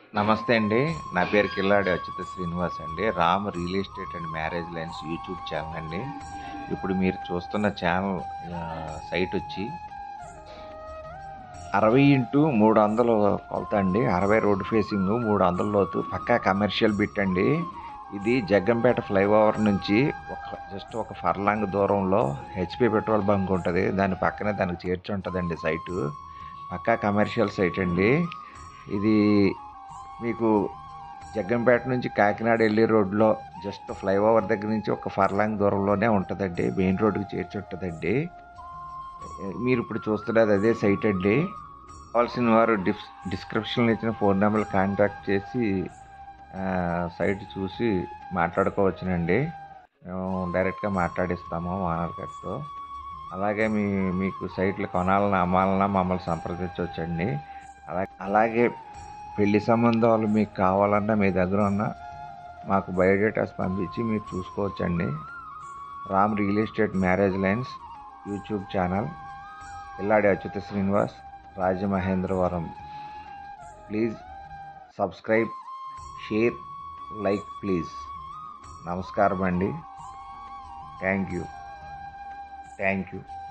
నమస్తే అండి నా పేరు కిల్లాడి అచ్యుత శ్రీనివాస్ అండి Ram real estate and marriage lines YouTube channel అండి ఇప్పుడు మీరు చూస్తున్న ఛానల్ ఆ, సైట్ వచ్చి అరవై ఇంటూ మూడు వందలు కొలత అండి అరవై రోడ్ ఫేసింగ్ మూడు వందల లోతు పక్కా కమర్షియల్ బిట్ అండి ఇది జగ్గంపేట ఫ్లైఓవర్ నుంచి ఒక జస్ట్ ఒక ఫర్లాంగ్ దూరంలో హెచ్పి పెట్రోల్ బంక్ ఉంటుంది దాని పక్కనే దానికి చేర్చి ఉంటుందండి సైటు పక్కా కమర్షియల్ సైట్ అండి ఇది మీకు జగ్గంపేట నుంచి కాకినాడ వెళ్ళే రోడ్లో జస్ట్ ఫ్లైఓవర్ దగ్గర నుంచి ఒక ఫర్లాంగ్ దూరంలోనే ఉంటుందండి మెయిన్ రోడ్డుకి చేర్చి ఉంటుందండి మీరు ఇప్పుడు చూస్తున్నది అదే సైట్ అండి కావాల్సిన వారు డిస్ డిస్క్రిప్షన్లో ఇచ్చిన ఫోన్ నెంబర్ కాంటాక్ట్ చేసి ఆ, సైట్ చూసి మాట్లాడుకోవచ్చునండి మేము డైరెక్ట్గా మాట్లాడిస్తాము ఓనర్ గారితో అలాగే మీ మీకు సైట్లు కొనాలన్నా అమ్మాలన్నా మమ్మల్ని సంప్రదించవచ్చండి అలాగే అలాగే పెళ్లి సంబంధాలు మీకు కావాలన్నా మీ దగ్గర ఉన్న మాకు బయోడేటాస్ పంపించి మీరు చూసుకోవచ్చండి Ram real estate marriage lines YouTube channel Killadi Achyuta Srinivas Rajamahendravaram please subscribe share like please నమస్కారం అండి థ్యాంక్ యూ థ్యాంక్ యూ